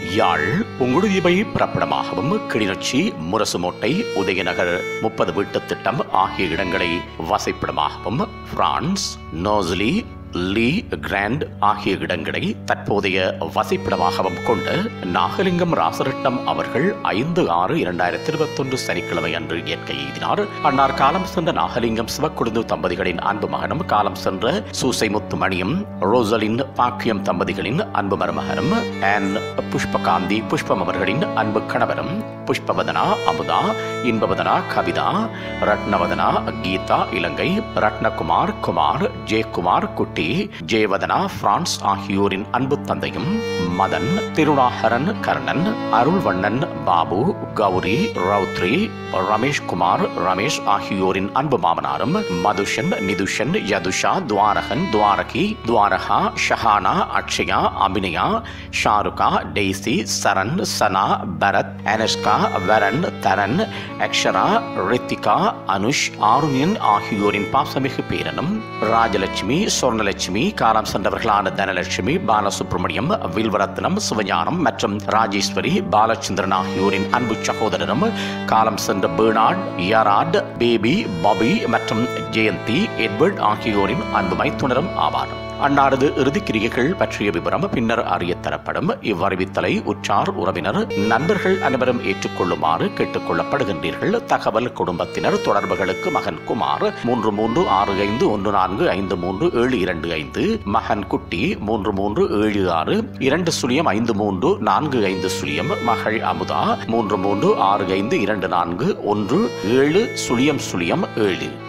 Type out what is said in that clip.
யாழ் புங்குடுதீபை பிறப்பிடமாகவும் கிளிநொச்சி முரசுமோட்டை உதயநகர் முப்பது வீட்டுத் திட்டம் ஆகிய இடங்களை வசிப்பிடமாகவும் பிரான்ஸ் நோஸ்லி லீ கிராண்ட் ஆகிய இடங்களை தற்போதைய வசிப்பிடமாகவும் கொண்டு நாகலிங்கம் ராசரட்னம் அவர்கள் ஐந்து ஆறு இரண்டாயிரத்தி இருபத்தொன்று சனிக்கிழமை அன்று இயற்கை எய்தினார் அன்னார் காலம் சென்ற நாகலிங்கம் சிவக்குழுந்து தம்பதிகளின் அன்பு மகனும் காலம் சென்ற சூசை முத்துமணியும் ரோசலின் பாக்கியம் தம்பதிகளின் அன்பு மருமகனும் அண்ட் புஷ்பகாந்தி புஷ்பம் அவர்களின் அன்பு கணவரும் புஷ்பவதனா அமுதா இன்பவதனா கவிதா ரத்னவதனா கீதா இலங்கை ரத்னகுமார் குமார் ஜெயக்குமார் குட்டி ஜெயவதனா பிரான்ஸ் ஆகியோரின் அன்பு தந்தையும் மதன் திருநாகரன் கர்ணன் அருள்வண்ணன் பாபு கௌரி ரவுத்ரி ரமேஷ் குமார் ரமேஷ் ஆகியோரின் அன்பு மாமனாரும் மதுஷன் நிதுஷன் யதுஷா துவாரகன் துவாரகி துவாரகா ஷஹானா அக்ஷயா அபிநயா ஷாருகா டெய்சி சரண் சனா பரத் அனுஷ்கா வரன் தரன் அக்ஷரா ரித்திகா அனுஷ் ஆருண்யன் ஆகியோரின் பாசமிகு பேரனும் ராஜலட்சுமி சொர்ணலட்சுமி காலம் சென்றவர்களான தனலட்சுமி பாலசுப்ரமணியம் வில்வரத்னம் சிவஞானம் மற்றும் ராஜேஸ்வரி பாலச்சந்திரன் ஆகியோரின் அன்பு சகோதரரும் காலம் சென்ற பேர்னார்ட் யராட் பேபி பாபி மற்றும் ஜெயந்தி எட்வர்ட் ஆகியோரின் அன்பு மைத்துனரும் ஆவார் அன்னாரது இறுதிக் கிரியைகள் பற்றிய விவரம் பின்னர் அறிய தரப்படும் இவ்வறிவித்தலை உற்றார் உறவினர் நண்பர்கள் அனைவரும் ஏற்றுக்கொள்ளுமாறு கேட்டுக் கொள்ளப்படுகின்றீர்கள் தகவல் குடும்பத்தினர் தொடர்புகளுக்கு மகன் குமார் மூன்று மூன்று ஆறு ஐந்து ஒன்று நான்கு ஐந்து மூன்று ஏழு இரண்டு ஐந்து மகன் குட்டி மூன்று மூன்று ஏழு ஆறு இரண்டு சுழியம் ஐந்து மூன்று நான்கு ஐந்து சுழியம் மகள் அமுதா மூன்று மூன்று ஆறு ஐந்து இரண்டு நான்கு ஒன்று ஏழு சுழியம் சுழியம் ஏழு